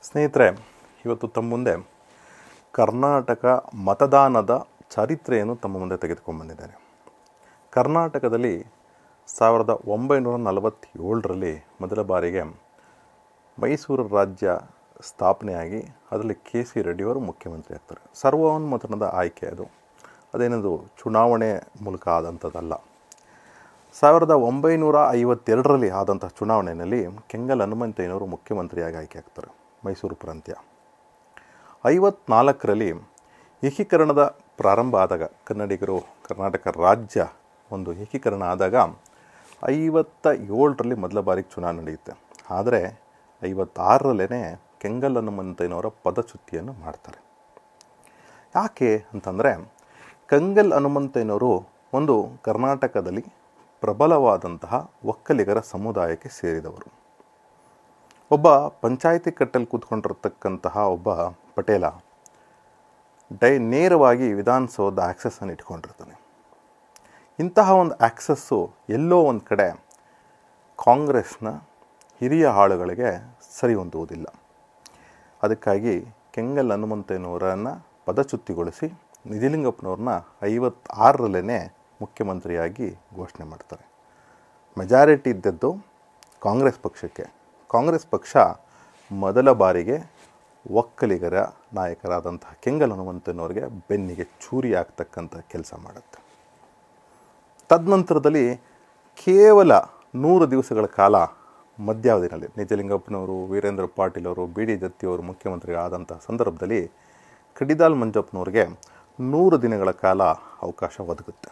ಸ್ನೇಹಿತರೆ ಇವತ್ತು ತಮ್ಮ ಮುಂದೆ ಕರ್ನಾಟಕ ಮತದಾನದ ಚರಿತ್ರೆಯನ್ನು ತಮ್ಮ ಮುಂದೆ ತೆಗೆದುಕೊಂಡು ಬಂದಿದ್ದೇನೆ ಕರ್ನಾಟಕದಲ್ಲಿ ಸಾವಿರದ ಒಂಬೈನೂರ ನಲವತ್ತೇಳರಲ್ಲಿ ಮೊದಲ ಬಾರಿಗೆ ಮೈಸೂರು ರಾಜ್ಯ ಸ್ಥಾಪನೆಯಾಗಿ ಅದರಲ್ಲಿ ಕೆ ಸಿ ರೆಡ್ಡಿಯವರು ಮುಖ್ಯಮಂತ್ರಿ ಆಗ್ತಾರೆ ಸರ್ವಾನುಮತನದ ಆಯ್ಕೆ ಅದು ಅದೇನದು ಚುನಾವಣೆ ಮೂಲಕ ಆದಂಥದ್ದಲ್ಲ ಸಾವಿರದ ಒಂಬೈನೂರ ಐವತ್ತೆರಡರಲ್ಲಿ ಆದಂಥ ಚುನಾವಣೆಯಲ್ಲಿ ಕೆಂಗಲ್ ಹನುಮಂತಯ್ಯನವರು ಮುಖ್ಯಮಂತ್ರಿಯಾಗಿ ಆಯ್ಕೆ ಆಗ್ತಾರೆ ಮೈಸೂರು ಪ್ರಾಂತ್ಯ ಐವತ್ನಾಲ್ಕರಲ್ಲಿ ಏಕೀಕರಣದ ಪ್ರಾರಂಭ ಆದಾಗ ಕನ್ನಡಿಗರು ಕರ್ನಾಟಕ ರಾಜ್ಯ ಒಂದು ಏಕೀಕರಣ ಆದಾಗ ಐವತ್ತ ಏಳರಲ್ಲಿ ಮೊದಲ ಬಾರಿಗೆ ಚುನಾವಣೆ ನಡೆಯುತ್ತೆ ಆದರೆ ಐವತ್ತಾರರಲ್ಲೇ ಕೆಂಗಲ್ ಹನುಮಂತಯ್ಯನವರ ಪದಚ್ಯುತಿಯನ್ನು ಮಾಡ್ತಾರೆ ಯಾಕೆ ಅಂತಂದರೆ ಕಂಗಲ್ ಹನುಮಂತಯ್ಯನವರು ಒಂದು ಕರ್ನಾಟಕದಲ್ಲಿ ಪ್ರಬಲವಾದಂತಹ ಒಕ್ಕಲಿಗರ ಸಮುದಾಯಕ್ಕೆ ಸೇರಿದವರು ಒಬ್ಬ ಪಂಚಾಯಿತಿ ಕಟ್ಟಲ್ಲಿ ಕೂತ್ಕೊಂಡಿರ್ತಕ್ಕಂತಹ ಒಬ್ಬ ಪಟೇಲ ಡೈ ನೇರವಾಗಿ ವಿಧಾನಸೌಧ ಆ್ಯಕ್ಸಸ್ಸನ್ನು ಇಟ್ಕೊಂಡಿರ್ತಾನೆ ಇಂತಹ ಒಂದು ಆ್ಯಕ್ಸಸ್ಸು ಎಲ್ಲೋ ಒಂದು ಕಡೆ ಕಾಂಗ್ರೆಸ್ನ ಹಿರಿಯ ಆಳುಗಳಿಗೆ ಸರಿ ಹೊಂದುವುದಿಲ್ಲ ಅದಕ್ಕಾಗಿ ಕೆಂಗಲ್ ಹನುಮಂತಯ್ಯನವರನ್ನು ಪದಚ್ಯುತಿಗೊಳಿಸಿ ನಿಜಲಿಂಗಪ್ಪನವ್ರನ್ನ ಐವತ್ತಾರರಲ್ಲೇ ಮುಖ್ಯಮಂತ್ರಿಯಾಗಿ ಘೋಷಣೆ ಮಾಡ್ತಾರೆ ಮೆಜಾರಿಟಿ ಇದ್ದದ್ದು ಕಾಂಗ್ರೆಸ್ ಪಕ್ಷಕ್ಕೆ ಕಾಂಗ್ರೆಸ್ ಪಕ್ಷ ಮೊದಲ ಬಾರಿಗೆ ಒಕ್ಕಲಿಗರ ನಾಯಕರಾದಂತಹ ಕೆಂಗಲ್ ಹನುಮಂತನವರಿಗೆ ಬೆನ್ನಿಗೆ ಚೂರಿ ಆಗ್ತಕ್ಕಂಥ ಕೆಲಸ ಮಾಡುತ್ತೆ ತದನಂತರದಲ್ಲಿ ಕೇವಲ ನೂರು ದಿವಸಗಳ ಕಾಲ ಮಧ್ಯಾವಧಿನಲ್ಲಿ ನಿಜಲಿಂಗಪ್ಪನವರು ವೀರೇಂದ್ರ ಪಾಟೀಲ್ ಅವರು ಬಿ ಡಿ ದತ್ತಿಯವರು ಮುಖ್ಯಮಂತ್ರಿಗಳಾದಂಥ ಸಂದರ್ಭದಲ್ಲಿ ಕಡಿದಾಲ್ ಮಂಜಪ್ಪನವ್ರಿಗೆ ನೂರು ದಿನಗಳ ಕಾಲ ಅವಕಾಶ ಒದಗುತ್ತೆ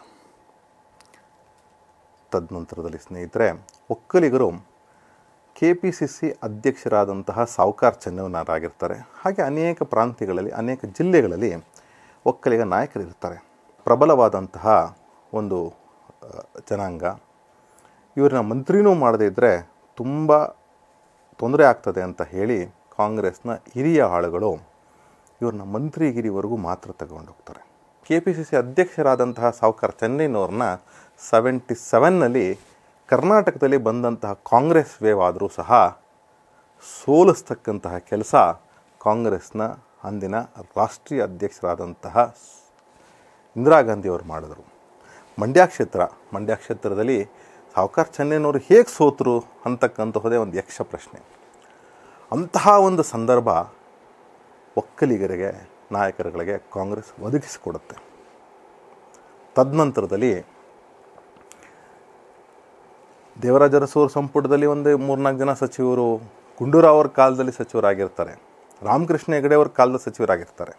ತದನಂತರದಲ್ಲಿ ಸ್ನೇಹಿತರೆ ಒಕ್ಕಲಿಗರು ಕೆ ಪಿ ಸಿ ಸಿ ಅಧ್ಯಕ್ಷರಾದಂತಹ ಸಾವುಕಾರ್ ಚೆನ್ನವನರಾಗಿರ್ತಾರೆ ಹಾಗೆ ಅನೇಕ ಪ್ರಾಂತ್ಯಗಳಲ್ಲಿ ಅನೇಕ ಜಿಲ್ಲೆಗಳಲ್ಲಿ ಒಕ್ಕಲಿಗ ನಾಯಕರಿರ್ತಾರೆ ಪ್ರಬಲವಾದಂತಹ ಒಂದು ಆ, ಜನಾಂಗ ಇವ್ರನ್ನ ಮಂತ್ರಿನೂ ಮಾಡದೇ ಇದ್ದರೆ ತುಂಬ ತೊಂದರೆ ಆಗ್ತದೆ ಅಂತ ಹೇಳಿ ಕಾಂಗ್ರೆಸ್ನ ಹಿರಿಯ ಆಳುಗಳು ಇವ್ರನ್ನ ಮಂತ್ರಿಗಿರಿವರೆಗೂ ಮಾತ್ರ ತಗೊಂಡು ಹೋಗ್ತಾರೆ ಕೆ ಪಿ ಸಿ ಸಿ ಅಧ್ಯಕ್ಷರಾದಂತಹ ಸಾವುಕಾರ ಚೆನ್ನೈನವ್ರನ್ನ ಸೆವೆಂಟಿ ಸೆವೆನ್ನಲ್ಲಿ ಕರ್ನಾಟಕದಲ್ಲಿ ಬಂದಂತಹ ಕಾಂಗ್ರೆಸ್ ವೇವ್ ಆದರೂ ಸಹ ಸೋಲಿಸ್ತಕ್ಕಂತಹ ಕೆಲಸ ಕಾಂಗ್ರೆಸ್ನ ಅಂದಿನ ರಾಷ್ಟ್ರೀಯ ಅಧ್ಯಕ್ಷರಾದಂತಹ ಇಂದಿರಾ ಗಾಂಧಿಯವರು ಮಾಡಿದರು ಮಂಡ್ಯ ಕ್ಷೇತ್ರ ಮಂಡ್ಯ ಕ್ಷೇತ್ರದಲ್ಲಿ ಸಾವುಕಾರ ಚೆನ್ನೈನವರು ಹೇಗೆ ಸೋತರು ಅಂತಕ್ಕಂತಹದೇ ಒಂದು ಯಕ್ಷ ಪ್ರಶ್ನೆ ಅಂತಹ ಒಂದು ಸಂದರ್ಭ ಒಕ್ಕಲಿಗರಿಗೆ ನಾಯಕರುಗಳಿಗೆ ಕಾಂಗ್ರೆಸ್ ಒದಗಿಸಿಕೊಡುತ್ತೆ ತದನಂತರದಲ್ಲಿ ದೇವರಾಜ ಅರಸೂರು ಸಂಪುಟದಲ್ಲಿ ಒಂದು ಮೂರ್ನಾಲ್ಕು ಜನ ಸಚಿವರು ಗುಂಡೂರಾವ್ ಅವ್ರ ಕಾಲದಲ್ಲಿ ಸಚಿವರಾಗಿರ್ತಾರೆ ರಾಮಕೃಷ್ಣ ಹೆಗಡೆ ಅವ್ರ ಕಾಲದ ಸಚಿವರಾಗಿರ್ತಾರೆ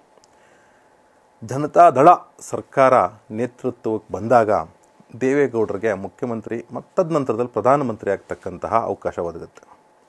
ಜನತಾದಳ ಸರ್ಕಾರ ನೇತೃತ್ವಕ್ಕೆ ಬಂದಾಗ ದೇವೇಗೌಡರಿಗೆ ಮುಖ್ಯಮಂತ್ರಿ ಮತ್ತು ತದನಂತರದಲ್ಲಿ ಪ್ರಧಾನಮಂತ್ರಿ ಆಗ್ತಕ್ಕಂತಹ ಅವಕಾಶ ಒದಗುತ್ತೆ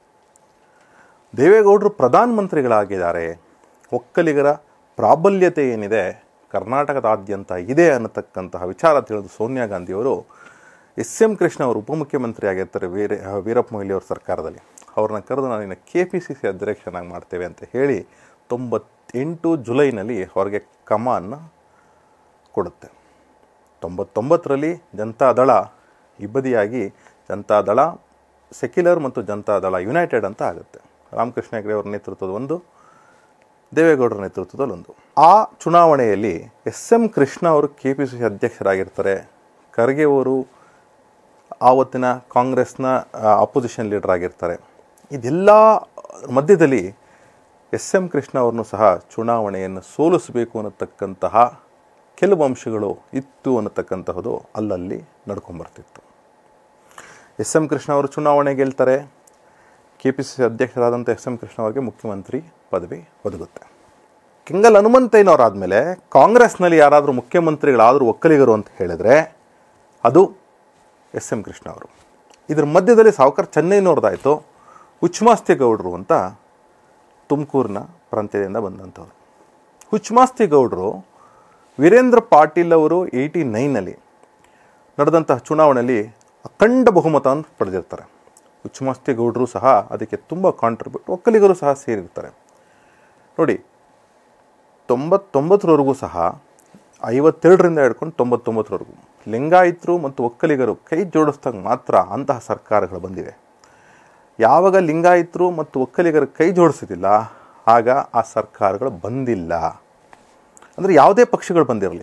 ದೇವೇಗೌಡರು ಪ್ರಧಾನಮಂತ್ರಿಗಳಾಗಿದ್ದಾರೆ ಒಕ್ಕಲಿಗರ ಪ್ರಾಬಲ್ಯತೆ ಏನಿದೆ ಕರ್ನಾಟಕದಾದ್ಯಂತ ಇದೆ ಅನ್ನತಕ್ಕಂತಹ ವಿಚಾರ ತಿಳಿದು ಸೋನಿಯಾ ಗಾಂಧಿಯವರು ಎಸ್ ಎಂ ಕೃಷ್ಣ ಅವರು ಉಪಮುಖ್ಯಮಂತ್ರಿ ಆಗಿರ್ತಾರೆ ವೀರ ವೀರಪ್ಪ ಮೊಯ್ಲಿ ಅವ್ರ ಸರ್ಕಾರದಲ್ಲಿ ಅವ್ರನ್ನ ಕರೆದು ನಾನು ಕೆ ಪಿ ಸಿ ಸಿ ಅಧ್ಯಕ್ಷನಾಗಿ ಮಾಡ್ತೇವೆ ಅಂತ ಹೇಳಿ ತೊಂಬತ್ತೆಂಟು ಜುಲೈನಲ್ಲಿ ಅವ್ರಿಗೆ ಕಮಾನ್ನ ಕೊಡುತ್ತೆ ತೊಂಬತ್ತೊಂಬತ್ತರಲ್ಲಿ ಜನತಾದಳ ಇಬ್ಬದಿಯಾಗಿ ಜನತಾದಳ ಸೆಕ್ಯುಲರ್ ಮತ್ತು ಜನತಾದಳ ಯುನೈಟೆಡ್ ಅಂತ ಆಗುತ್ತೆ ರಾಮಕೃಷ್ಣ ಹೆಗಡೆ ಅವರ ನೇತೃತ್ವದ ಒಂದು ದೇವೇಗೌಡರ ನೇತೃತ್ವದಲ್ಲಿ ಒಂದು ಆ ಚುನಾವಣೆಯಲ್ಲಿ ಎಸ್ ಎಂ ಕೃಷ್ಣ ಅವರು ಕೆ ಪಿ ಸಿ ಸಿ ಅಧ್ಯಕ್ಷರಾಗಿರ್ತಾರೆ ಖರ್ಗೆ ಅವರು ಆವತ್ತಿನ ಕಾಂಗ್ರೆಸ್ನ ಅಪೋಸಿಷನ್ ಲೀಡರ್ ಆಗಿರ್ತಾರೆ ಇದೆಲ್ಲ ಮಧ್ಯದಲ್ಲಿ ಎಸ್ ಎಂ ಕೃಷ್ಣ ಅವ್ರನ್ನೂ ಸಹ ಚುನಾವಣೆಯನ್ನು ಸೋಲಿಸಬೇಕು ಅನ್ನತಕ್ಕಂತಹ ಕೆಲವು ಅಂಶಗಳು ಇತ್ತು ಅನ್ನತಕ್ಕಂತಹದ್ದು ಅಲ್ಲಲ್ಲಿ ನಡ್ಕೊಂಬರ್ತಿತ್ತು ಎಸ್ ಎಂ ಕೃಷ್ಣ ಅವರು ಚುನಾವಣೆ ಗೆಲ್ತಾರೆ ಕೆ ಪಿ ಸಿ ಸಿ ಅಧ್ಯಕ್ಷರಾದಂಥ ಎಸ್ ಎಂ ಕೃಷ್ಣ ಅವರಿಗೆ ಮುಖ್ಯಮಂತ್ರಿ ಪದವಿ ಒದಗುತ್ತೆ ಕೆಂಗಲ್ ಹನುಮಂತಯ್ಯನವರಾದಮೇಲೆ ಕಾಂಗ್ರೆಸ್ನಲ್ಲಿ ಯಾರಾದರೂ ಮುಖ್ಯಮಂತ್ರಿಗಳಾದರೂ ಒಕ್ಕಲಿಗರು ಅಂತ ಹೇಳಿದರೆ ಅದು ಎಸ್ ಎಂ ಕೃಷ್ಣ ಅವರು ಇದ್ರ ಮಧ್ಯದಲ್ಲಿ ಸಾವುಕಾರ ಚೆನ್ನೈನವ್ರದ್ದಾಯಿತು ಹುಚ್ಮಾಸ್ತಿಗೌಡರು ಅಂತ ತುಮಕೂರಿನ ಪ್ರಾಂತ್ಯದಿಂದ ಬಂದಂಥವ್ರು ಹುಚ್ಮಾಸ್ತಿಗೌಡರು ವೀರೇಂದ್ರ ಪಾಟೀಲ್ ಅವರು ಏಯ್ಟಿ ನೈನಲ್ಲಿ ನಡೆದಂತಹ ಚುನಾವಣೆಯಲ್ಲಿ ಅಖಂಡ ಬಹುಮತವನ್ನು ಪಡೆದಿರ್ತಾರೆ ಹುಚ್ಚುಮಸ್ತಿಗೌಡರು ಸಹ ಅದಕ್ಕೆ ತುಂಬ ಕಾಂಟ್ರಿಬ್ಯೂಟ್ ಒಕ್ಕಲಿಗರು ಸಹ ಸೇರಿರ್ತಾರೆ ನೋಡಿ ತೊಂಬತ್ತೊಂಬತ್ತರವರೆಗೂ ಸಹ ಐವತ್ತೆರಡರಿಂದ ಹಿಡ್ಕೊಂಡು ತೊಂಬತ್ತೊಂಬತ್ತರವರೆಗೂ ಲಿಂಗಾಯತರು ಮತ್ತು ಒಕ್ಕಲಿಗರು ಕೈ ಜೋಡಿಸಿದಾಗ ಮಾತ್ರ ಅಂತಹ ಸರ್ಕಾರಗಳು ಬಂದಿವೆ ಯಾವಾಗ ಲಿಂಗಾಯತರು ಮತ್ತು ಒಕ್ಕಲಿಗರು ಕೈ ಜೋಡಿಸಿದಿಲ್ಲ ಆಗ ಆ ಸರ್ಕಾರಗಳು ಬಂದಿಲ್ಲ ಅಂದರೆ ಯಾವುದೇ ಪಕ್ಷಗಳು ಬಂದಿರಲಿ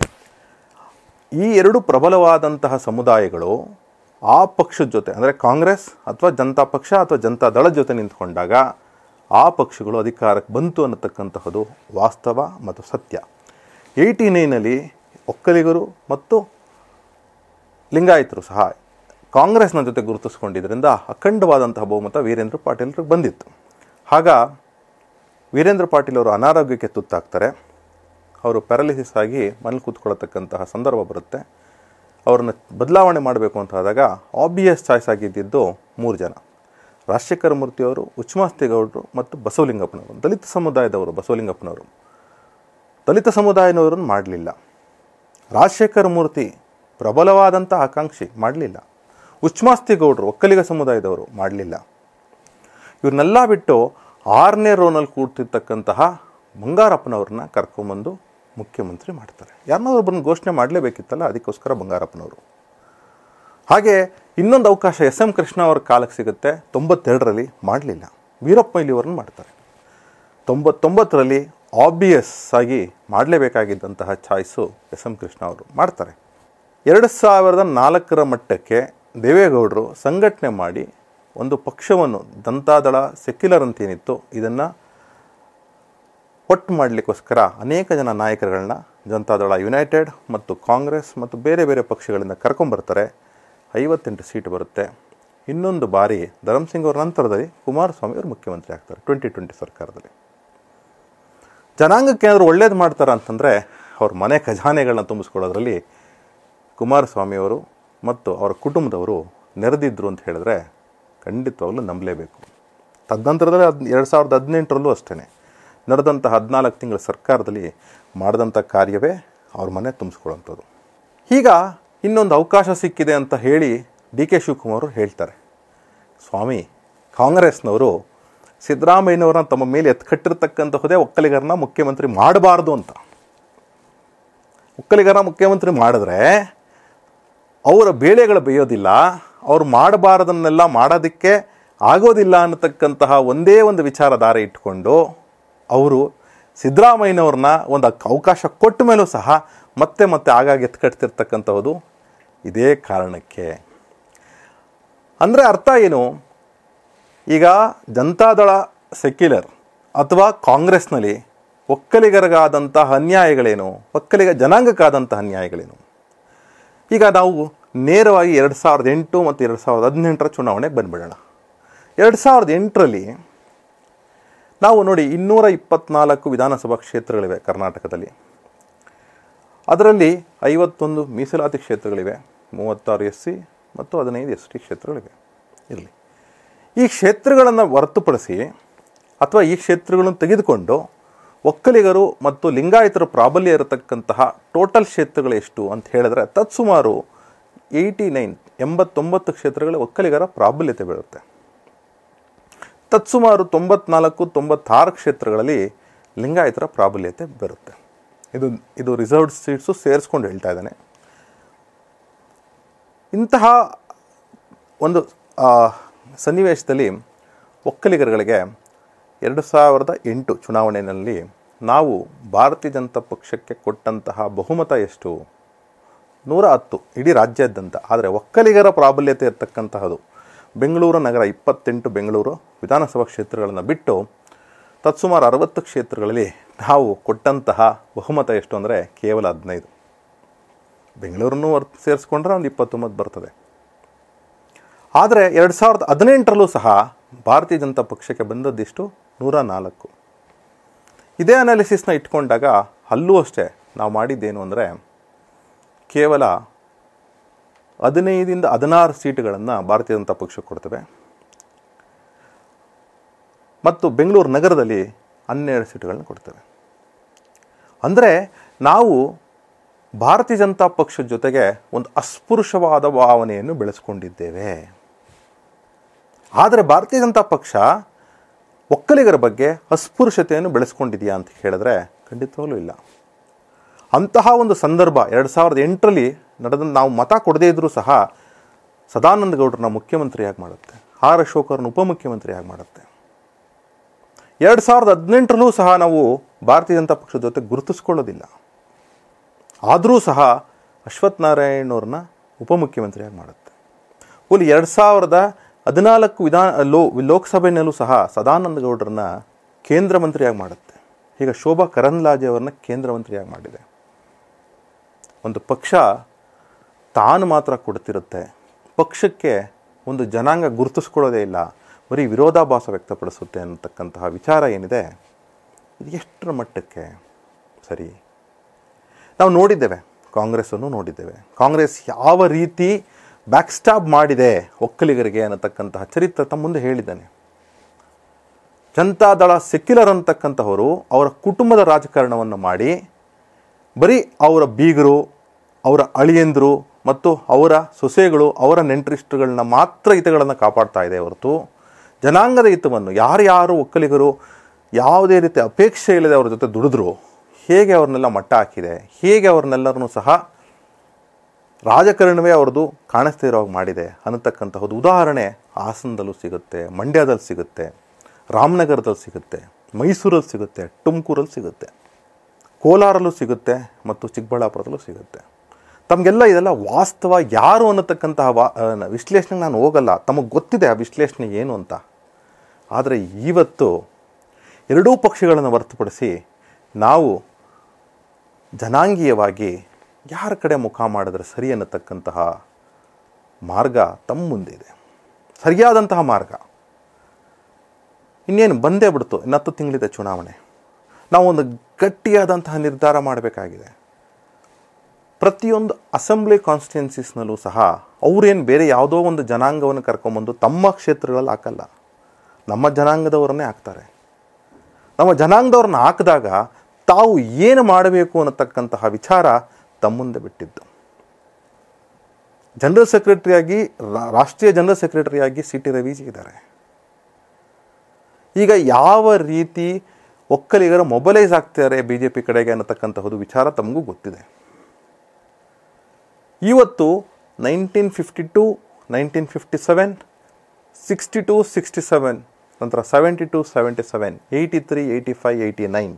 ಈ ಎರಡು ಪ್ರಬಲವಾದಂತಹ ಸಮುದಾಯಗಳು ಆ ಪಕ್ಷದ ಜೊತೆ ಅಂದರೆ ಕಾಂಗ್ರೆಸ್ ಅಥವಾ ಜನತಾ ಪಕ್ಷ ಅಥವಾ ಜನತಾ ದಳದ ಜೊತೆ ನಿಂತ್ಕೊಂಡಾಗ ಆ ಪಕ್ಷಗಳು ಅಧಿಕಾರಕ್ಕೆ ಬಂತು ಅನ್ನತಕ್ಕಂತಹದ್ದು ವಾಸ್ತವ ಮತ್ತು ಸತ್ಯ ಏಯ್ಟಿ ನೈನಲ್ಲಿ ಒಕ್ಕಲಿಗರು ಮತ್ತು ಲಿಂಗಾಯತರು ಸಹ ಕಾಂಗ್ರೆಸ್ನ ಜೊತೆ ಗುರುತಿಸ್ಕೊಂಡಿದ್ದರಿಂದ ಅಖಂಡವಾದಂತಹ ಬಹುಮತ ವೀರೇಂದ್ರ ಪಾಟೀಲ್ರಿಗೆ ಬಂದಿತ್ತು ಆಗ ವೀರೇಂದ್ರ ಪಾಟೀಲ್ ಅವರು ಅನಾರೋಗ್ಯಕ್ಕೆ ತುತ್ತಾಗ್ತಾರೆ ಅವರು ಪ್ಯಾರಲಿಸಿಸ್ ಆಗಿ ಮನೇಲಿ ಕೂತ್ಕೊಳ್ಳತಕ್ಕಂತಹ ಸಂದರ್ಭ ಬರುತ್ತೆ ಅವ್ರನ್ನ ಬದಲಾವಣೆ ಮಾಡಬೇಕು ಅಂತ ಆದಾಗ ಆಬ್ವಿಯಸ್ ಚಾಯ್ಸ್ ಆಗಿದ್ದಿದ್ದು ಮೂರು ಜನ ರಾಜಶೇಖರ ಮೂರ್ತಿಯವರು ಉಚ್ಮಾಸ್ತಿಗೌಡರು ಮತ್ತು ಬಸವಲಿಂಗಪ್ಪನವರು ದಲಿತ ಸಮುದಾಯದವರು ಬಸವಲಿಂಗಪ್ಪನವರು ದಲಿತ ಸಮುದಾಯದವರನ್ನು ಮಾಡಲಿಲ್ಲ ರಾಜಶೇಖರ ಮೂರ್ತಿ ಪ್ರಬಲವಾದಂಥ ಆಕಾಂಕ್ಷಿ ಮಾಡಲಿಲ್ಲ ಉಚ್ಮಾಸ್ತಿಗೌಡರು ಒಕ್ಕಲಿಗ ಸಮುದಾಯದವರು ಮಾಡಲಿಲ್ಲ ಇವ್ರನ್ನೆಲ್ಲ ಬಿಟ್ಟು ಆರನೇ ರೋನಲ್ಲಿ ಕೂಡ್ತಿರ್ತಕ್ಕಂತಹ ಬಂಗಾರಪ್ಪನವ್ರನ್ನ ಕರ್ಕೊಂಬಂದು ಮುಖ್ಯಮಂತ್ರಿ ಮಾಡ್ತಾರೆ ಯಾರನ್ನಾದ್ರು ಒಬ್ಬರನ್ನ ಘೋಷಣೆ ಮಾಡಲೇಬೇಕಿತ್ತಲ್ಲ ಅದಕ್ಕೋಸ್ಕರ ಬಂಗಾರಪ್ಪನವರು ಹಾಗೆ ಇನ್ನೊಂದು ಅವಕಾಶ ಎಸ್ ಎಂ ಕೃಷ್ಣ ಅವ್ರ ಕಾಲಕ್ಕೆ ಸಿಗುತ್ತೆ ತೊಂಬತ್ತೆರಡರಲ್ಲಿ ಮಾಡಲಿಲ್ಲ ವೀರಪ್ಪ ಮೊಯ್ಲಿಯವ್ರನ್ನ ಮಾಡ್ತಾರೆ ತೊಂಬತ್ತೊಂಬತ್ತರಲ್ಲಿ ಆಬ್ವಿಯಸ್ ಆಗಿ ಮಾಡಲೇಬೇಕಾಗಿದ್ದಂತಹ ಚಾಯ್ಸು ಎಸ್ ಎಂ ಕೃಷ್ಣ ಅವರು ಮಾಡ್ತಾರೆ ಎರಡು ಸಾವಿರದ ನಾಲ್ಕರ ಮಟ್ಟಕ್ಕೆ ದೇವೇಗೌಡರು ಸಂಘಟನೆ ಮಾಡಿ ಒಂದು ಪಕ್ಷವನ್ನು ಜನತಾದಳ ಸೆಕ್ಯುಲರ್ ಅಂತೇನಿತ್ತು ಇದನ್ನು ಒಟ್ಟು ಮಾಡಲಿಕ್ಕೋಸ್ಕರ ಅನೇಕ ಜನ ನಾಯಕರುಗಳನ್ನ ಜನತಾದಳ ಯುನೈಟೆಡ್ ಮತ್ತು ಕಾಂಗ್ರೆಸ್ ಮತ್ತು ಬೇರೆ ಬೇರೆ ಪಕ್ಷಗಳಿಂದ ಕರ್ಕೊಂಬರ್ತಾರೆ ಐವತ್ತೆಂಟು ಸೀಟ್ ಬರುತ್ತೆ ಇನ್ನೊಂದು ಬಾರಿ ಧರಮ್ ಸಿಂಗ್ ಅವರ ನಂತರದಲ್ಲಿ ಕುಮಾರಸ್ವಾಮಿ ಅವರು ಮುಖ್ಯಮಂತ್ರಿ ಆಗ್ತಾರೆ ಟ್ವೆಂಟಿ ಟ್ವೆಂಟಿ ಸರ್ಕಾರದಲ್ಲಿ ಜನಾಂಗಕ್ಕೆ ಏನಾದರೂ ಒಳ್ಳೇದು ಮಾಡ್ತಾರ ಅಂತಂದರೆ ಅವ್ರ ಮನೆ ಖಜಾನೆಗಳನ್ನ ತುಂಬಿಸ್ಕೊಳ್ಳೋದ್ರಲ್ಲಿ ಕುಮಾರಸ್ವಾಮಿಯವರು ಮತ್ತು ಅವರ ಕುಟುಂಬದವರು ನೆರೆದಿದ್ರು ಅಂತ ಹೇಳಿದ್ರೆ ಖಂಡಿತವಾಗ್ಲೂ ನಂಬಲೇಬೇಕು ತದನಂತರದಲ್ಲಿ ಹದ್ ಎರಡು ಸಾವಿರದ ಹದಿನೆಂಟರಲ್ಲೂ ಅಷ್ಟೇ ನಡೆದಂಥ ಹದಿನಾಲ್ಕು ತಿಂಗಳ ಸರ್ಕಾರದಲ್ಲಿ ಮಾಡಿದಂಥ ಕಾರ್ಯವೇ ಅವ್ರ ಮನೆ ತುಂಬಿಸ್ಕೊಳ್ಳೋಂಥದ್ದು ಈಗ ಇನ್ನೊಂದು ಅವಕಾಶ ಸಿಕ್ಕಿದೆ ಅಂತ ಹೇಳಿ ಡಿ ಕೆ ಶಿವಕುಮಾರ್ ಅವರು ಹೇಳ್ತಾರೆ ಸ್ವಾಮಿ ಕಾಂಗ್ರೆಸ್ನವರು ಸಿದ್ದರಾಮಯ್ಯನವ್ರನ್ನ ತಮ್ಮ ಮೇಲೆ ಎತ್ಕಟ್ಟಿರ್ತಕ್ಕಂತಹದೇ ಒಕ್ಕಲಿಗರನ್ನ ಮುಖ್ಯಮಂತ್ರಿ ಮಾಡಬಾರ್ದು ಅಂತ ಒಕ್ಕಲಿಗರನ್ನ ಮುಖ್ಯಮಂತ್ರಿ ಮಾಡಿದ್ರೆ ಅವರ ಬೇಳೆಗಳು ಬೇಯೋದಿಲ್ಲ ಅವ್ರು ಮಾಡಬಾರದನ್ನೆಲ್ಲ ಮಾಡೋದಕ್ಕೆ ಆಗೋದಿಲ್ಲ ಅನ್ನತಕ್ಕಂತಹ ಒಂದೇ ಒಂದು ವಿಚಾರಧಾರೆ ಇಟ್ಕೊಂಡು ಅವರು ಸಿದ್ದರಾಮಯ್ಯನವ್ರನ್ನ ಒಂದು ಅಕ್- ಅವಕಾಶ ಕೊಟ್ಟ ಮೇಲೂ ಸಹ ಮತ್ತೆ ಮತ್ತೆ ಆಗಾಗ ಎತ್ಕಟ್ತಿರ್ತಕ್ಕಂಥದ್ದು ಇದೇ ಕಾರಣಕ್ಕೆ ಅಂದರೆ ಅರ್ಥ ಏನು ಈಗ ಜನತಾದಳ ಸೆಕ್ಯುಲರ್ ಅಥವಾ ಕಾಂಗ್ರೆಸ್ನಲ್ಲಿ ಒಕ್ಕಲಿಗರಿಗಾದಂತಹ ಅನ್ಯಾಯಗಳೇನು ಒಕ್ಕಲಿಗ ಜನಾಂಗಕ್ಕಾದಂತಹ ಅನ್ಯಾಯಗಳೇನು ಈಗ ನಾವು ನೇರವಾಗಿ ಎರಡು ಸಾವಿರದ ಎಂಟು ಮತ್ತು ಎರಡು ಸಾವಿರದ ಹದಿನೆಂಟರ ಚುನಾವಣೆಗೆ ಬಂದ್ಬಿಡೋಣ ಎರಡು ಸಾವಿರದ ಎಂಟರಲ್ಲಿ ನಾವು ನೋಡಿ ಇನ್ನೂರ ಇಪ್ಪತ್ನಾಲ್ಕು ವಿಧಾನಸಭಾ ಕ್ಷೇತ್ರಗಳಿವೆ ಕರ್ನಾಟಕದಲ್ಲಿ ಅದರಲ್ಲಿ ಐವತ್ತೊಂದು ಮೀಸಲಾತಿ ಕ್ಷೇತ್ರಗಳಿವೆ ಮೂವತ್ತಾರು ಎಸ್ ಸಿ ಮತ್ತು ಹದಿನೈದು ಎಸ್ ಟಿ ಕ್ಷೇತ್ರಗಳಿವೆ ಇರಲಿ ಈ ಕ್ಷೇತ್ರಗಳನ್ನು ಹೊರತುಪಡಿಸಿ ಅಥವಾ ಈ ಕ್ಷೇತ್ರಗಳನ್ನು ತೆಗೆದುಕೊಂಡು ಒಕ್ಕಲಿಗರು ಮತ್ತು ಲಿಂಗಾಯತರ ಪ್ರಾಬಲ್ಯ ಇರತಕ್ಕಂತಹ ಟೋಟಲ್ ಕ್ಷೇತ್ರಗಳು ಎಷ್ಟು ಅಂತ ಹೇಳಿದ್ರೆ ತತ್ಸುಮಾರು ಏಯ್ಟಿ ನೈನ್ ಎಂಬತ್ತೊಂಬತ್ತು ಕ್ಷೇತ್ರಗಳ ಒಕ್ಕಲಿಗರ ಪ್ರಾಬಲ್ಯತೆ ಬೀಳುತ್ತೆ ತತ್ಸುಮಾರು ತೊಂಬತ್ನಾಲ್ಕು ತೊಂಬತ್ತಾರು ಕ್ಷೇತ್ರಗಳಲ್ಲಿ ಲಿಂಗಾಯತರ ಪ್ರಾಬಲ್ಯತೆ ಬರುತ್ತೆ ಇದು ಇದು ರಿಸರ್ವ್ಡ್ ಸೀಟ್ಸು ಸೇರಿಸ್ಕೊಂಡು ಹೇಳ್ತಾ ಇದ್ದಾನೆ ಇಂತಹ ಒಂದು ಆ, ಸನ್ನಿವೇಶದಲ್ಲಿ ಒಕ್ಕಲಿಗರುಗಳಿಗೆ ಎರಡು ಸಾವಿರದ ಎಂಟು ಚುನಾವಣೆಯಲ್ಲಿ ನಾವು ಭಾರತೀಯ ಜನತಾ ಪಕ್ಷಕ್ಕೆ ಕೊಟ್ಟಂತಹ ಬಹುಮತ ಎಷ್ಟು ನೂರ ಹತ್ತು ಇಡೀ ರಾಜ್ಯಾದ್ಯಂತ ಆದರೆ ಒಕ್ಕಲಿಗರ ಪ್ರಾಬಲ್ಯತೆ ಇರತಕ್ಕಂತಹದ್ದು ಬೆಂಗಳೂರು ನಗರ ಇಪ್ಪತ್ತೆಂಟು ಬೆಂಗಳೂರು ವಿಧಾನಸಭಾ ಕ್ಷೇತ್ರಗಳನ್ನು ಬಿಟ್ಟು ತತ್ಸುಮಾರು ಅರವತ್ತು ಕ್ಷೇತ್ರಗಳಲ್ಲಿ ನಾವು ಕೊಟ್ಟಂತಹ ಬಹುಮತ ಎಷ್ಟು ಅಂದರೆ ಕೇವಲ ಹದಿನೈದು ಬೆಂಗಳೂರನ್ನು ಹೊರ ಸೇರಿಸ್ಕೊಂಡ್ರೆ ಒಂದು ಇಪ್ಪತ್ತೊಂಬತ್ತು ಬರ್ತದೆ ಆದರೆ ಎರಡು ಸಾವಿರದ ಹದಿನೆಂಟರಲ್ಲೂ ಸಹ ಭಾರತೀಯ ಜನತಾ ಪಕ್ಷಕ್ಕೆ ಬಂದದ್ದಿಷ್ಟು ನೂರ ನಾಲ್ಕು ಇದೇ ಅನಾಲಿಸಿಸ್ನ ಇಟ್ಕೊಂಡಾಗ ಅಲ್ಲೂ ಅಷ್ಟೇ ನಾವು ಮಾಡಿದ್ದೇನು ಅಂದರೆ ಕೇವಲ ಹದಿನೈದಿಂದ ಹದಿನಾರು ಸೀಟುಗಳನ್ನು ಭಾರತೀಯ ಜನತಾ ಪಕ್ಷಕ್ಕೆ ಕೊಡ್ತೇವೆ ಮತ್ತು ಬೆಂಗಳೂರು ನಗರದಲ್ಲಿ ಹನ್ನೆರಡು ಸೀಟುಗಳನ್ನ ಕೊಡ್ತೇವೆ ಅಂದರೆ ನಾವು ಭಾರತೀಯ ಜನತಾ ಪಕ್ಷದ ಜೊತೆಗೆ ಒಂದು ಅಸ್ಪೃಶ್ಯವಾದ ಭಾವನೆಯನ್ನು ಬೆಳೆಸ್ಕೊಂಡಿದ್ದೇವೆ ಆದರೆ ಭಾರತೀಯ ಜನತಾ ಪಕ್ಷ ಒಕ್ಕಲಿಗರ ಬಗ್ಗೆ ಅಸ್ಪೃಶ್ಯತೆಯನ್ನು ಬೆಳೆಸ್ಕೊಂಡಿದೆಯಾ ಅಂತ ಹೇಳಿದ್ರೆ ಖಂಡಿತವಾಗ್ಲೂ ಇಲ್ಲ ಅಂತಹ ಒಂದು ಸಂದರ್ಭ ಎರಡು ಸಾವಿರದ ಎಂಟರಲ್ಲಿ ನಡೆದ ನಾವು ಮತ ಕೊಡದೇ ಇದ್ದರೂ ಸಹ ಸದಾನಂದ ಗೌಡ್ರನ್ನ ಮುಖ್ಯಮಂತ್ರಿಯಾಗಿ ಮಾಡುತ್ತೆ ಆರ್ ಅಶೋಕರನ್ನ ಉಪಮುಖ್ಯಮಂತ್ರಿಯಾಗಿ ಮಾಡುತ್ತೆ ಎರಡು ಸಾವಿರದ ಹದಿನೆಂಟರಲ್ಲೂ ಸಹ ನಾವು ಭಾರತೀಯ ಜನತಾ ಪಕ್ಷದ ಜೊತೆ ಗುರುತಿಸ್ಕೊಳ್ಳೋದಿಲ್ಲ ಆದರೂ ಸಹ ಅಶ್ವಥ್ ನಾರಾಯಣವ್ರನ್ನ ಉಪಮುಖ್ಯಮಂತ್ರಿಯಾಗಿ ಮಾಡುತ್ತೆ ಕೂಲಿ ಎರಡು ಸಾವಿರದ ಹದಿನಾಲ್ಕು ವಿಧಾನ ಲೋ ಲೋಕಸಭೆಯಲ್ಲೂ ಸಹ ಸದಾನಂದ ಗೌಡರನ್ನ ಕೇಂದ್ರ ಮಂತ್ರಿಯಾಗಿ ಮಾಡುತ್ತೆ ಈಗ ಶೋಭಾ ಕರಂದ್ಲಾಜೆ ಅವರನ್ನ ಕೇಂದ್ರ ಮಂತ್ರಿಯಾಗಿ ಮಾಡಿದೆ ಒಂದು ಪಕ್ಷ ತಾನು ಮಾತ್ರ ಕೊಡ್ತಿರುತ್ತೆ ಪಕ್ಷಕ್ಕೆ ಒಂದು ಜನಾಂಗ ಗುರುತಿಸ್ಕೊಳ್ಳೋದೇ ಇಲ್ಲ ಬರೀ ವಿರೋಧಾಭಾಸ ವ್ಯಕ್ತಪಡಿಸುತ್ತೆ ಅನ್ನತಕ್ಕಂತಹ ವಿಚಾರ ಏನಿದೆ ಇದು ಎಷ್ಟರ ಮಟ್ಟಕ್ಕೆ ಸರಿ ನಾವು ನೋಡಿದ್ದೇವೆ ಕಾಂಗ್ರೆಸ್ಸನ್ನು ನೋಡಿದ್ದೇವೆ ಕಾಂಗ್ರೆಸ್ ಯಾವ ರೀತಿ ಬ್ಯಾಕ್ ಸ್ಟಾಪ್ ಮಾಡಿದೆ ಒಕ್ಕಲಿಗರಿಗೆ ಅನ್ನತಕ್ಕಂತಹ ಚರಿತ್ರೆ ತಮ್ಮ ಮುಂದೆ ಹೇಳಿದ್ದಾನೆ ಜನತಾದಳ ಸೆಕ್ಯುಲರ್ ಅಂತಕ್ಕಂತಹವರು ಅವರ ಕುಟುಂಬದ ರಾಜಕಾರಣವನ್ನು ಮಾಡಿ ಬರೀ ಅವರ ಬೀಗರು ಅವರ ಅಳಿಯಂದರು ಮತ್ತು ಅವರ ಸೊಸೆಗಳು ಅವರ ನೆಂಟರಿಷ್ಟುಗಳನ್ನ ಮಾತ್ರ ಹಿತಗಳನ್ನು ಕಾಪಾಡ್ತಾ ಇದೆ ಹೊರತು ಜನಾಂಗದ ಹಿತವನ್ನು ಯಾರ್ಯಾರು ಒಕ್ಕಲಿಗರು ಯಾವುದೇ ರೀತಿ ಅಪೇಕ್ಷೆ ಇಲ್ಲದೆ ಅವ್ರ ಜೊತೆ ದುಡಿದ್ರು ಹೇಗೆ ಅವ್ರನ್ನೆಲ್ಲ ಮಟ್ಟ ಹಾಕಿದೆ ಹೇಗೆ ಅವ್ರನ್ನೆಲ್ಲರನ್ನೂ ಸಹ ರಾಜಕಾರಣವೇ ಅವ್ರದ್ದು ಕಾಣಿಸ್ತಾ ಇರೋ ಹಾಗೆ ಮಾಡಿದೆ ಅನ್ನತಕ್ಕಂತಹದ್ದು ಉದಾಹರಣೆ ಹಾಸನದಲ್ಲೂ ಸಿಗುತ್ತೆ ಮಂಡ್ಯದಲ್ಲಿ ಸಿಗುತ್ತೆ ರಾಮನಗರದಲ್ಲಿ ಸಿಗುತ್ತೆ ಮೈಸೂರಲ್ಲಿ ಸಿಗುತ್ತೆ ತುಮಕೂರಲ್ಲಿ ಸಿಗುತ್ತೆ ಕೋಲಾರಲ್ಲೂ ಸಿಗುತ್ತೆ ಮತ್ತು ಚಿಕ್ಕಬಳ್ಳಾಪುರದಲ್ಲೂ ಸಿಗುತ್ತೆ ತಮಗೆಲ್ಲ ಇದೆಲ್ಲ ವಾಸ್ತವ ಯಾರು ಅನ್ನತಕ್ಕಂತಹ ವಾ ಆ, ವಿಶ್ಲೇಷಣೆಗೆ ನಾನು ಹೋಗಲ್ಲ ತಮಗೆ ಗೊತ್ತಿದೆ ಆ ವಿಶ್ಲೇಷಣೆ ಏನು ಅಂತ ಆದರೆ ಇವತ್ತು ಎರಡೂ ಪಕ್ಷಗಳನ್ನು ಹೊರತುಪಡಿಸಿ ನಾವು ಜನಾಂಗೀಯವಾಗಿ ಯಾರ ಕಡೆ ಮುಖ ಮಾಡಿದ್ರೆ ಸರಿ ಅನ್ನತಕ್ಕಂತಹ ಮಾರ್ಗ ತಮ್ಮ ಮುಂದೆ ಇದೆ ಸರಿಯಾದಂತಹ ಮಾರ್ಗ ಇನ್ನೇನು ಬಂದೇ ಬಿಡ್ತು ಇನ್ನು ಹತ್ತು ತಿಂಗಳಿದೆ ಚುನಾವಣೆ ನಾವು ಒಂದು ಗಟ್ಟಿಯಾದಂತಹ ನಿರ್ಧಾರ ಮಾಡಬೇಕಾಗಿದೆ ಪ್ರತಿಯೊಂದು ಅಸೆಂಬ್ಲಿ ಕಾನ್ಸ್ಟಿಟ್ಯುನ್ಸೀಸ್ನಲ್ಲೂ ಸಹ ಅವರೇನು ಬೇರೆ ಯಾವುದೋ ಒಂದು ಜನಾಂಗವನ್ನು ಕರ್ಕೊಂಬಂದು ತಮ್ಮ ಕ್ಷೇತ್ರಗಳಲ್ಲಿ ಹಾಕಲ್ಲ ನಮ್ಮ ಜನಾಂಗದವರನ್ನೇ ಹಾಕ್ತಾರೆ ನಮ್ಮ ಜನಾಂಗದವ್ರನ್ನ ಹಾಕಿದಾಗ ತಾವು ಏನು ಮಾಡಬೇಕು ಅನ್ನತಕ್ಕಂತಹ ವಿಚಾರ ತಮ್ಮ ಮುಂದೆ ಬಿಟ್ಟಿದ್ದು ಜನರಲ್ ಸೆಕ್ರೆಟರಿಯಾಗಿ ರಾ- ರಾಷ್ಟ್ರೀಯ ಜನರಲ್ ಸೆಕ್ರೆಟರಿಯಾಗಿ ಸಿ ಟಿ ರವೀಜಿ ಇದ್ದಾರೆ ಈಗ ಯಾವ ರೀತಿ ಒಕ್ಕಲಿಗರು ಮೊಬಲೈಸ್ ಆಗ್ತಾರೆ ಬಿ ಜೆ ಪಿ ಕಡೆಗೆ ಅನ್ನತಕ್ಕಂತಹದ್ದು ವಿಚಾರ ತಮಗೂ ಗೊತ್ತಿದೆ ಇವತ್ತು nineteen fifty two nineteen fifty seven sixty two sixty seven ನಂತರ seventy two seventy seven eighty three eighty five eighty nine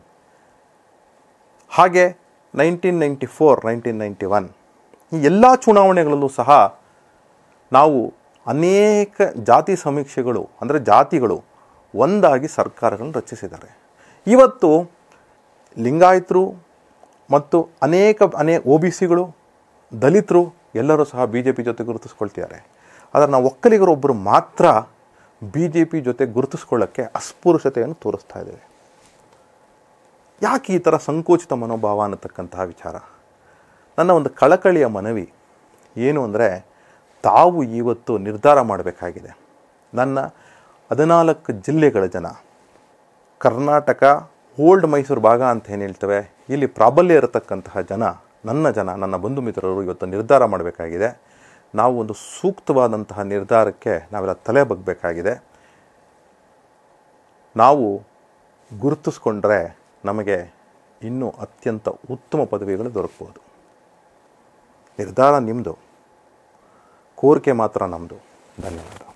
ಹಾಗೆ nineteen ninety four nineteen ninety one ಈ ಎಲ್ಲ ಚುನಾವಣೆಗಳಲ್ಲೂ ಸಹ ನಾವು ಅನೇಕ ಜಾತಿ ಸಮೀಕ್ಷೆಗಳು ಅಂದರೆ ಜಾತಿಗಳು ಒಂದಾಗಿ ಸರ್ಕಾರಗಳನ್ನು ರಚಿಸಿದ್ದಾರೆ ಇವತ್ತು ಲಿಂಗಾಯತರು ಮತ್ತು ಅನೇಕ ಅನೇ ಒ ಬಿ ಸಿಗಳು ದಲಿತರು ಎಲ್ಲರೂ ಸಹ ಬಿ ಜೆ ಪಿ ಜೊತೆ ಗುರುತಿಸ್ಕೊಳ್ತಿದ್ದಾರೆ ಆದರೆ ನಾವು ಒಕ್ಕಲಿಗರೊಬ್ಬರು ಮಾತ್ರ ಬಿ ಜೆ ಪಿ ಜೊತೆ ಗುರುತಿಸ್ಕೊಳ್ಳೋಕ್ಕೆ ಅಸ್ಪೃಶ್ಯತೆಯನ್ನು ತೋರಿಸ್ತಾ ಇದ್ದೇವೆ ಯಾಕೆ ಈ ಥರ ಸಂಕೋಚಿತ ಮನೋಭಾವ ಅನ್ನತಕ್ಕಂತಹ ವಿಚಾರ ನನ್ನ ಒಂದು ಕಳಕಳಿಯ ಮನವಿ ಏನು ಅಂದರೆ ತಾವು ಇವತ್ತು ನಿರ್ಧಾರ ಮಾಡಬೇಕಾಗಿದೆ ನನ್ನ ಹದಿನಾಲ್ಕು ಜಿಲ್ಲೆಗಳ ಜನ ಕರ್ನಾಟಕ ಓಲ್ಡ್ ಮೈಸೂರು ಭಾಗ ಅಂತ ಏನು ಹೇಳ್ತೇವೆ ಇಲ್ಲಿ ಪ್ರಾಬಲ್ಯ ಇರತಕ್ಕಂತಹ ಜನ ನನ್ನ ಜನ ನನ್ನ ಬಂಧು ಮಿತ್ರರು ಇವತ್ತು ನಿರ್ಧಾರ ಮಾಡಬೇಕಾಗಿದೆ ನಾವು ಒಂದು ಸೂಕ್ತವಾದಂತಹ ನಿರ್ಧಾರಕ್ಕೆ ನಾವೆಲ್ಲ ತಲೆ ಬಗ್ಬೇಕಾಗಿದೆ ನಾವು ಗುರುತಿಸ್ಕೊಂಡ್ರೆ ನಮಗೆ ಇನ್ನೂ ಅತ್ಯಂತ ಉತ್ತಮ ಪದವಿಗಳು ದೊರಕಬಹುದು ನಿರ್ಧಾರ ನಿಮ್ಮದು ಕೋರಿಕೆ ಮಾತ್ರ ನಮ್ಮದು ಧನ್ಯವಾದ